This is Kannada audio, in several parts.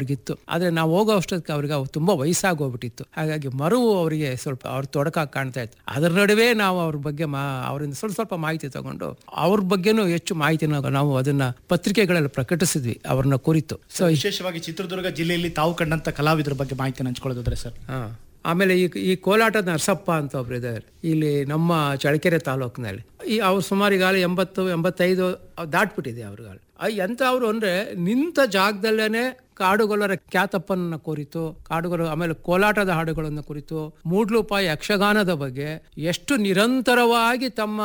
ಅವ್ರಿಗಿತ್ತು ಆದ್ರೆ ನಾವು ಹೋಗೋ ಅಷ್ಟೊತ್ತಿಗೆ ಅವ್ರಿಗೆ ಅವ್ ತುಂಬಾ ವಯಸ್ಸಾಗಿ ಹೋಗ್ಬಿಟ್ಟಿತ್ತು ಹಾಗಾಗಿ ಮರುವು ಅವರಿಗೆ ಸ್ವಲ್ಪ ಅವ್ರ ತೊಡಕಾಗಿ ಕಾಣ್ತಾ ಇತ್ತು ಅದರ ನಡುವೆ ನಾವು ಅವ್ರ ಬಗ್ಗೆ ಮಾ ಅವರಿಂದ ಸ್ವಲ್ಪ ಸ್ವಲ್ಪ ಮಾಹಿತಿ ತಗೊಂಡು ಅವ್ರ ಬಗ್ಗೆನೂ ಹೆಚ್ಚು ಮಾಹಿತಿನ ನಾವು ಅದನ್ನ ಪತ್ರಿಕೆಗಳಲ್ಲಿ ಪ್ರಕಟಿಸಿದ್ವಿ ಅವ್ರನ್ನ ಕುರಿತು ಸೊ ವಿಶೇಷವಾಗಿ ಚಿತ್ರದುರ್ಗ ಜಿಲ್ಲೆಯಲ್ಲಿ ತಾವು ಕಂಡಂತ ಕಲಾವಿದರ ಬಗ್ಗೆ ಮಾಹಿತಿಯನ್ನು ಹಂಚ್ಕೊಳ್ಳೋದಾದ್ರೆ ಸರ್ ಹಾ. ಆಮೇಲೆ ಈ ಈ ಕೋಲಾಟದ ನರಸಪ್ಪ ಅಂತ ಒಬ್ರು ಇದ್ದಾರೆ ಇಲ್ಲಿ ನಮ್ಮ ಚಳ್ಳಕೆರೆ ತಾಲೂಕಿನಲ್ಲಿ ಈ ಅವ್ರು ಸುಮಾರು ಈಗಾಗಲೇ ಎಂಬತ್ತು ಎಂಬತ್ತೈದು ಅವ್ ದಾಟ್ಬಿಟ್ಟಿದೆ ಅವ್ರಿಗಾಲ ಎಂತ ಅವರು ಅಂದ್ರೆ ನಿಂತ ಜಾಗದಲ್ಲೇನೆ ಕಾಡುಗೊಲ್ಲರ ಖ್ಯಾತಪ್ಪನ ಕುರಿತು ಕಾಡುಗೊಲ್ಲ ಆಮೇಲೆ ಕೋಲಾಟದ ಹಾಡುಗಳನ್ನು ಕುರಿತು ಮೂಡ್ಲುಪಾಯಿ ಯಕ್ಷಗಾನದ ಬಗ್ಗೆ ಎಷ್ಟು ನಿರಂತರವಾಗಿ ತಮ್ಮ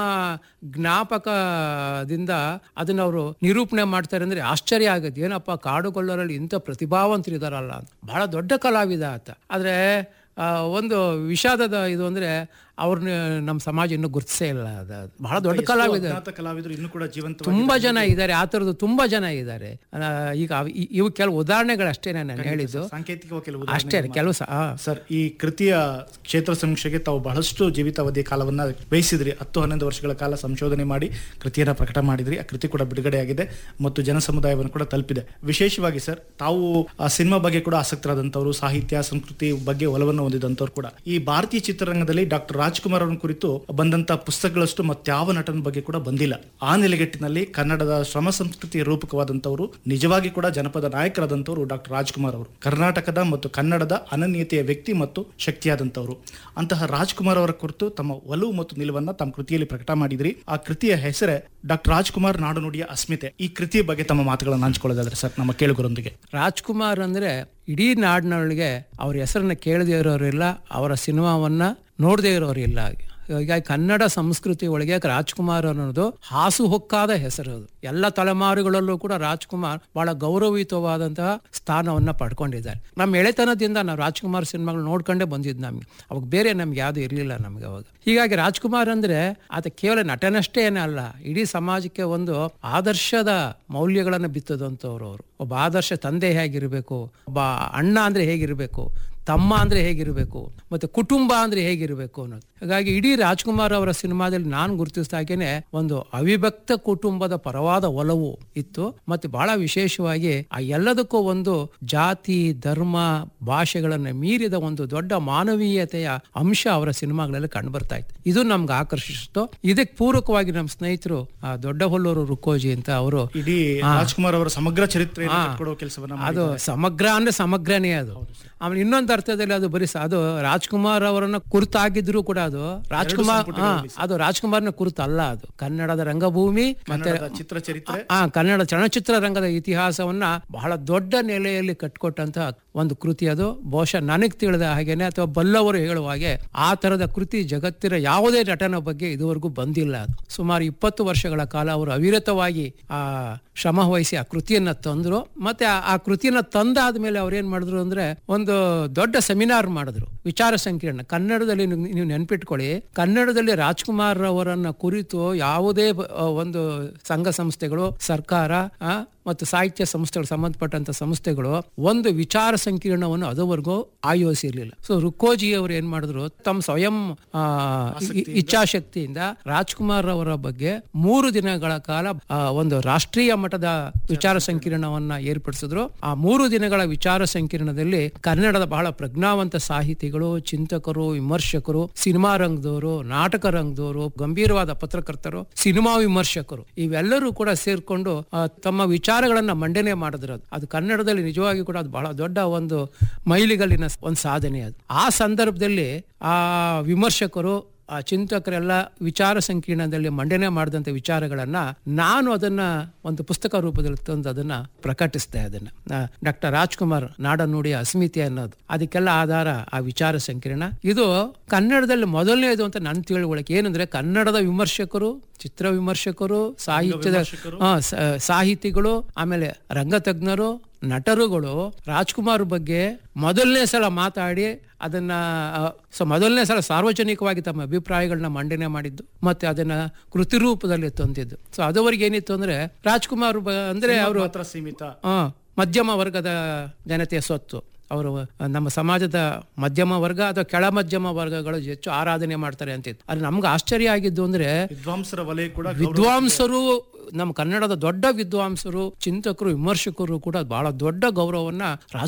ಜ್ಞಾಪಕದಿಂದ ಅದನ್ನ ಅವರು ನಿರೂಪಣೆ ಮಾಡ್ತಾರೆ ಅಂದ್ರೆ ಆಶ್ಚರ್ಯ ಆಗುತ್ತೆ ಏನಪ್ಪ ಕಾಡುಗೊಲ್ಲರಲ್ಲಿ ಇಂಥ ಪ್ರತಿಭಾವಂತರಿದಾರಲ್ಲ ಅಂತ ಬಹಳ ದೊಡ್ಡ ಕಲಾವಿದ ಆತ ಆದ್ರೆ ಆ, ಒಂದು ವಿಷಾದದ ಇದು ಅಂದ್ರೆ ಅವ್ರನ್ನ ನಮ್ಮ ಸಮಾಜ ಇನ್ನೂ ಗುರುತಿಸೇ ಇಲ್ಲ ಅದು ಅದು ಬಹಳ ದೊಡ್ಡ ಕಲಾವಿದ ಅಜ್ಞಾತ ಕಲಾವಿದರು ಇನ್ನೂ ಕೂಡ ಜೀವಂತ ತುಂಬಾ ಜನ ಇದ್ದಾರೆ ಆ ಥರದ್ದು ತುಂಬಾ ಜನ ಇದ್ದಾರೆ ಆ, ಈಗ ಅವ್- ಇ- ಇವು ಕೆಲವು ಉದಾಹರಣೆಗಳಷ್ಟೇ ನಾನು ಹೇಳಿದ್ದು ಸಾಂಕೇತಿಕ ಕೆಲವು ಅಷ್ಟೇ ಕೆಲವು ಸ- ಆ, ಸರ್ ಈ ಕೃತಿಯ ಕ್ಷೇತ್ರ ಸಮೀಕ್ಷೆಗೆ ತಾವು ಬಹಳಷ್ಟು ಜೀವಿತಾವಧಿಯ ಕಾಲವನ್ನ ವಹಿಸಿದ್ರಿ ಹತ್ತು ಹನ್ನೊಂದು ವರ್ಷಗಳ ಕಾಲ ಸಂಶೋಧನೆ ಮಾಡಿ ಕೃತಿಯನ್ನ ಪ್ರಕಟ ಮಾಡಿದ್ರಿ ಆ ಕೃತಿ ಕೂಡ ಬಿಡುಗಡೆಯಾಗಿದೆ ಮತ್ತು ಜನ ಸಮುದಾಯವನ್ನು ಕೂಡ ತಲುಪಿದೆ ವಿಶೇಷವಾಗಿ ಸರ್ ತಾವು ಆ ಸಿನಿಮಾ ಬಗ್ಗೆ ಕೂಡ ಆಸಕ್ತರಾದಂಥವ್ರು ಸಾಹಿತ್ಯ ಸಂಸ್ಕೃತಿ ಬಗ್ಗೆ ಒಲವನ್ನು ಹೊಂದಿದಂಥವ್ರು ಕೂಡ ಈ ಭಾರತೀಯ ಚಿತ್ರರಂಗದಲ್ಲಿ ಡಾಕ್ಟರ್ ರಾಜ್ಕುಮಾರ್ ಅವರ ಕುರಿತು ಬಂದಂತ ಪುಸ್ತಕಗಳಷ್ಟು ಮತ್ಯಾವ ನಟನ ಬಗ್ಗೆ ಕೂಡ ಬಂದಿಲ್ಲ ಆ ನೆಲೆಗಟ್ಟಿನಲ್ಲಿ ಕನ್ನಡದ ಶ್ರಮ ಸಂಸ್ಕೃತಿಯ ರೂಪಕವಾದಂಥವರು ನಿಜವಾಗಿ ಕೂಡ ಜನಪದ ನಾಯಕರಾದಂಥವರು ಡಾಕ್ಟರ್ ರಾಜ್ಕುಮಾರ್ ಅವರು ಕರ್ನಾಟಕದ ಮತ್ತು ಕನ್ನಡದ ಅನನ್ಯತೆಯ ವ್ಯಕ್ತಿ ಮತ್ತು ಶಕ್ತಿಯಾದಂಥವರು ಅಂತಹ ರಾಜ್ಕುಮಾರ್ ಅವರ ಕುರಿತು ತಮ್ಮ ಒಲವು ಮತ್ತು ನಿಲುವನ್ನ ತಮ್ಮ ಕೃತಿಯಲ್ಲಿ ಪ್ರಕಟ ಮಾಡಿದ್ರಿ ಆ ಕೃತಿಯ ಹೆಸರೇ ಡಾಕ್ಟರ್ ರಾಜ್ಕುಮಾರ್ ನಾಡು ನುಡಿಯ ಅಸ್ಮಿತೆ ಈ ಕೃತಿಯ ಬಗ್ಗೆ ತಮ್ಮ ಮಾತುಗಳನ್ನು ಹಂಚ್ಕೊಳ್ಳೋದಾದ್ರೆ ಸರ್ ನಮ್ಮ ಕೇಳುಗರೊಂದಿಗೆ ರಾಜ್ಕುಮಾರ್ ಅಂದ್ರೆ ಇಡೀ ನಾಡಿನೊಳಗೆ ಅವ್ರ ಹೆಸರನ್ನ ಕೇಳದೇ ಇರೋರಿಲ್ಲ ಅವರ ಸಿನಿಮಾವನ್ನ ನೋಡದೇ ಇರೋರಿಲ್ಲ ಹೀಗಾಗಿ ಕನ್ನಡ ಸಂಸ್ಕೃತಿ ಒಳಗೆ ರಾಜ್ಕುಮಾರ್ ಅನ್ನೋದು ಹಾಸುಹೊಕ್ಕಾದ ಹೆಸರು ಅದು ಎಲ್ಲ ತಲೆಮಾರುಗಳಲ್ಲೂ ಕೂಡ ರಾಜ್ಕುಮಾರ್ ಬಹಳ ಗೌರವಯುತವಾದಂತಹ ಸ್ಥಾನವನ್ನ ಪಡ್ಕೊಂಡಿದ್ದಾರೆ ನಮ್ಮ ಎಳೆತನದಿಂದ ನಾವು ರಾಜ್ಕುಮಾರ್ ಸಿನಿಮಾಗಳು ನೋಡ್ಕೊಂಡೇ ಬಂದಿದ್ದು ನಮ್ಗೆ ಅವಾಗ ಬೇರೆ ನಮ್ಗೆ ಯಾವುದು ಇರಲಿಲ್ಲ ನಮ್ಗೆ ಅವಾಗ ಹೀಗಾಗಿ ರಾಜ್ಕುಮಾರ್ ಅಂದ್ರೆ ಆತ ಕೇವಲ ನಟನಷ್ಟೇ ಏನೇ ಅಲ್ಲ ಇಡೀ ಸಮಾಜಕ್ಕೆ ಒಂದು ಆದರ್ಶದ ಮೌಲ್ಯಗಳನ್ನು ಬಿತ್ತದಂಥವ್ರು ಅವರು ಒಬ್ಬ ಆದರ್ಶ ತಂದೆ ಹೇಗಿರಬೇಕು ಒಬ್ಬ ಅಣ್ಣ ಅಂದ್ರೆ ಹೇಗಿರಬೇಕು ತಮ್ಮ ಅಂದ್ರೆ ಹೇಗಿರಬೇಕು ಮತ್ತೆ ಕುಟುಂಬ ಅಂದ್ರೆ ಹೇಗಿರಬೇಕು ಅನ್ನೋದು ಹಾಗಾಗಿ ಇಡೀ ರಾಜ್ಕುಮಾರ್ ಅವರ ಸಿನಿಮಾದಲ್ಲಿ ನಾನು ಗುರುತಿಸಿದಾಗೇನೆ ಒಂದು ಅವಿಭಕ್ತ ಕುಟುಂಬದ ಪರವಾದ ಒಲವು ಇತ್ತು ಮತ್ತೆ ಬಹಳ ವಿಶೇಷವಾಗಿ ಆ ಎಲ್ಲದಕ್ಕೂ ಒಂದು ಜಾತಿ ಧರ್ಮ ಭಾಷೆಗಳನ್ನ ಮೀರಿದ ಒಂದು ದೊಡ್ಡ ಮಾನವೀಯತೆಯ ಅಂಶ ಅವರ ಸಿನಿಮಾಗಳಲ್ಲಿ ಕಂಡು ಬರ್ತಾ ಇತ್ತು ಇದು ನಮ್ಗೆ ಆಕರ್ಷಿಸಿತು ಇದಕ್ಕೆ ಪೂರಕವಾಗಿ ನಮ್ಮ ಸ್ನೇಹಿತರು ಆ ದೊಡ್ಡ ಹೊಲ್ಲೂರು ರುಕ್ಕೋಜಿ ಅಂತ ಅವರು ಇಡೀ ರಾಜ್ಕುಮಾರ್ ಅವರ ಸಮಗ್ರ ಚರಿತ್ರೆ ಕೊಡುವ ಕೆಲಸವನ್ನ ಅದು ಸಮಗ್ರ ಅಂದ್ರೆ ಸಮಗ್ರನೇ ಅದು ಆಮೇಲೆ ಇನ್ನೊಂದು ಅರ್ಥದಲ್ಲಿ ಅದು ಬರೀ ಸ- ಅದು ರಾಜ್ಕುಮಾರ್ ಅವರನ್ನ ಕುರಿತಾಗಿದ್ರು ಕೂಡ ಅದು ರಾಜ್ಕುಮಾರ್ ಹಾ, ಅದು ರಾಜ್ಕುಮಾರ್ನ ಕುರಿತು ಅಲ್ಲ ಅದು ಕನ್ನಡದ ರಂಗಭೂಮಿ ಮತ್ತೆ ಕನ್ನಡದ ಚಿತ್ರ ಚರಿತ್ರೆ ಆ ಕನ್ನಡ ಚಲನಚಿತ್ರ ರಂಗದ ಇತಿಹಾಸವನ್ನ ಬಹಳ ದೊಡ್ಡ ನೆಲೆಯಲ್ಲಿ ಕಟ್ಕೊಟ್ಟಂತ ಒಂದು ಕೃತಿ ಅದು ಬಹುಶಃ ನನಗೆ ತಿಳಿದ ಹಾಗೇನೆ ಅಥವಾ ಬಲ್ಲವರು ಹೇಳುವ ಹಾಗೆ ಆ ತರದ ಕೃತಿ ಜಗತ್ತಿನ ಯಾವುದೇ ನಟನ ಬಗ್ಗೆ ಇದುವರೆಗೂ ಬಂದಿಲ್ಲ ಅದು ಸುಮಾರು ಇಪ್ಪತ್ತು ವರ್ಷಗಳ ಕಾಲ ಅವರು ಅವಿರತವಾಗಿ ಆ ಶ್ರಮ ವಹಿಸಿ ಆ ಕೃತಿಯನ್ನ ತಂದ್ರು ಮತ್ತೆ ಆ- ಆ ಕೃತಿಯನ್ನ ತಂದಾದ ಮೇಲೆ ಅವ್ರು ಏನ್ ಮಾಡಿದ್ರು ಅಂದ್ರೆ ಒಂದು ದೊಡ್ಡ ಸೆಮಿನಾರ್ ಮಾಡಿದ್ರು ವಿಚಾರ ಸಂಕಿರಣ ಕನ್ನಡದಲ್ಲಿ ನೀವು- ನೀವು ನೆನ್ಪಿಟ್ಕೊಳ್ಳಿ ಕನ್ನಡದಲ್ಲಿ ರಾಜ್ಕುಮಾರ್ ಅವರನ್ನ ಕುರಿತು ಯಾವುದೇ ಬ- ಆ, ಒಂದು ಸಂಘ ಸಂಸ್ಥೆಗಳು ಸರ್ಕಾರ ಆ, ಮತ್ತು ಸಾಹಿತ್ಯ ಸಂಸ್ಥೆಗಳು ಸಂಬಂಧಪಟ್ಟಂತ ಸಂಸ್ಥೆಗಳು ಒಂದು ವಿಚಾರ ಸಂಕಿರಣವನ್ನು ಅದುವರೆಗೂ ಆಯೋಜಿಸಿರ್ಲಿಲ್ಲ ಸೊ ರುಕ್ಕೋಜಿ ಅವರು ಏನ್ ಮಾಡಿದ್ರು ತಮ್ಮ ಸ್ವಯಂ ಆ, ಇ- ಇಚ್ಛಾಶಕ್ತಿಯಿಂದ ರಾಜ್ಕುಮಾರ್ ಅವರ ಬಗ್ಗೆ ಮೂರು ದಿನಗಳ ಕಾಲ ಆ, ಒಂದು ರಾಷ್ಟ್ರೀಯ ಮಟ್ಟದ ವಿಚಾರ ಸಂಕಿರಣವನ್ನ ಏರ್ಪಡಿಸಿದ್ರು ಆ ಮೂರು ದಿನಗಳ ವಿಚಾರ ಸಂಕಿರಣದಲ್ಲಿ ಕನ್ನಡದ ಬಹಳ ಪ್ರಜ್ಞಾವಂತ ಸಾಹಿತಿಗಳು ಚಿಂತಕರು ವಿಮರ್ಶಕರು ಸಿನಿಮಾ ರಂಗದವರು ನಾಟಕ ರಂಗದವರು ಗಂಭೀರವಾದ ಪತ್ರಕರ್ತರು ಸಿನಿಮಾ ವಿಮರ್ಶಕರು ಇವೆಲ್ಲರೂ ಕೂಡ ಸೇರ್ಕೊಂಡು ಆ, ತಮ್ಮ ವಿಚಾರಗಳನ್ನ ಮಂಡನೆ ಮಾಡಿದ್ರು ಅದು. ಅದು ಕನ್ನಡದಲ್ಲಿ ನಿಜವಾಗಿ ಕೂಡ ಅದು ಬಹಳ ದೊಡ್ಡ ಒಂದು ಮೈಲಿಗಲ್ಲಿನ ಒಂದು ಸಾಧನೆ ಅದು ಆ ಸಂದರ್ಭದಲ್ಲಿ ಆ ವಿಮರ್ಶಕರು ಆ ಚಿಂತಕರೆಲ್ಲ ವಿಚಾರ ಸಂಕೀರ್ಣದಲ್ಲಿ ಮಂಡನೆ ಮಾಡಿದಂಥ ವಿಚಾರಗಳನ್ನ ನಾನು ಅದನ್ನ ಒಂದು ಪುಸ್ತಕ ರೂಪದಲ್ಲಿ ತಂದು ಅದನ್ನ ಪ್ರಕಟಿಸಿದೆ ಅದನ್ನ ಡಾಕ್ಟರ್ ರಾಜ್ಕುಮಾರ್ ನಾಡನುಡಿಯ ಅಸ್ಮಿತೆ ಅನ್ನೋದು ಅದಕ್ಕೆಲ್ಲ ಆಧಾರ ಆ ವಿಚಾರ ಸಂಕಿರಣ ಇದು ಕನ್ನಡದಲ್ಲಿ ಮೊದಲನೇದು ಅಂತ ನನ್ನ ತಿಳುವಳಿಕೆ ಏನಂದ್ರೆ ಕನ್ನಡದ ವಿಮರ್ಶಕರು ಚಿತ್ರ ವಿಮರ್ಶಕರು ಸಾಹಿತ್ಯದ ಆ, ಸ- ಸಾಹಿತಿಗಳು ಆಮೇಲೆ ರಂಗತಜ್ಞರು ನಟರುಗಳು ರಾಜ್ಕುಮಾರ್ ಬಗ್ಗೆ ಮೊದಲನೇ ಸಲ ಮಾತಾಡಿ ಅದನ್ನ ಆ, ಸೊ ಮೊದಲನೇ ಸಲ ಸಾರ್ವಜನಿಕವಾಗಿ ತಮ್ಮ ಅಭಿಪ್ರಾಯಗಳನ್ನ ಮಂಡನೆ ಮಾಡಿದ್ದು ಮತ್ತೆ ಅದನ್ನ ಕೃತಿ ರೂಪದಲ್ಲಿ ತಂದಿದ್ದು ಸೊ ಅದುವರೆಗೆ ಏನಿತ್ತು ಅಂದ್ರೆ ರಾಜ್ಕುಮಾರ್ ಬ- ಅಂದ್ರೆ ಅವರು ಮಾತ್ರ ಸೀಮಿತ ಮಧ್ಯಮ ವರ್ಗದ ಜನತೆಯ ಸ್ವತ್ತು ಅವರು ನಮ್ಮ ಸಮಾಜದ ಮಧ್ಯಮ ವರ್ಗ ಅಥವಾ ಕೆಳ ಮಧ್ಯಮ ವರ್ಗಗಳು ಹೆಚ್ಚು ಆರಾಧನೆ ಮಾಡ್ತಾರೆ ಅಂತಿತ್ತು ಅದು ನಮ್ಗೆ ಆಶ್ಚರ್ಯ ಆಗಿದ್ದು ಅಂದ್ರೆ ವಿದ್ವಾಂಸರ ವಲಯ ಕೂಡ ವಿದ್ವಾಂಸರು ನಮ್ಮ ಕನ್ನಡದ ದೊಡ್ಡ ವಿದ್ವಾಂಸರು ಚಿಂತಕರು ವಿಮರ್ಶಕರು ಕೂಡ ಬಹಳ ದೊಡ್ಡ ಗೌರವವನ್ನ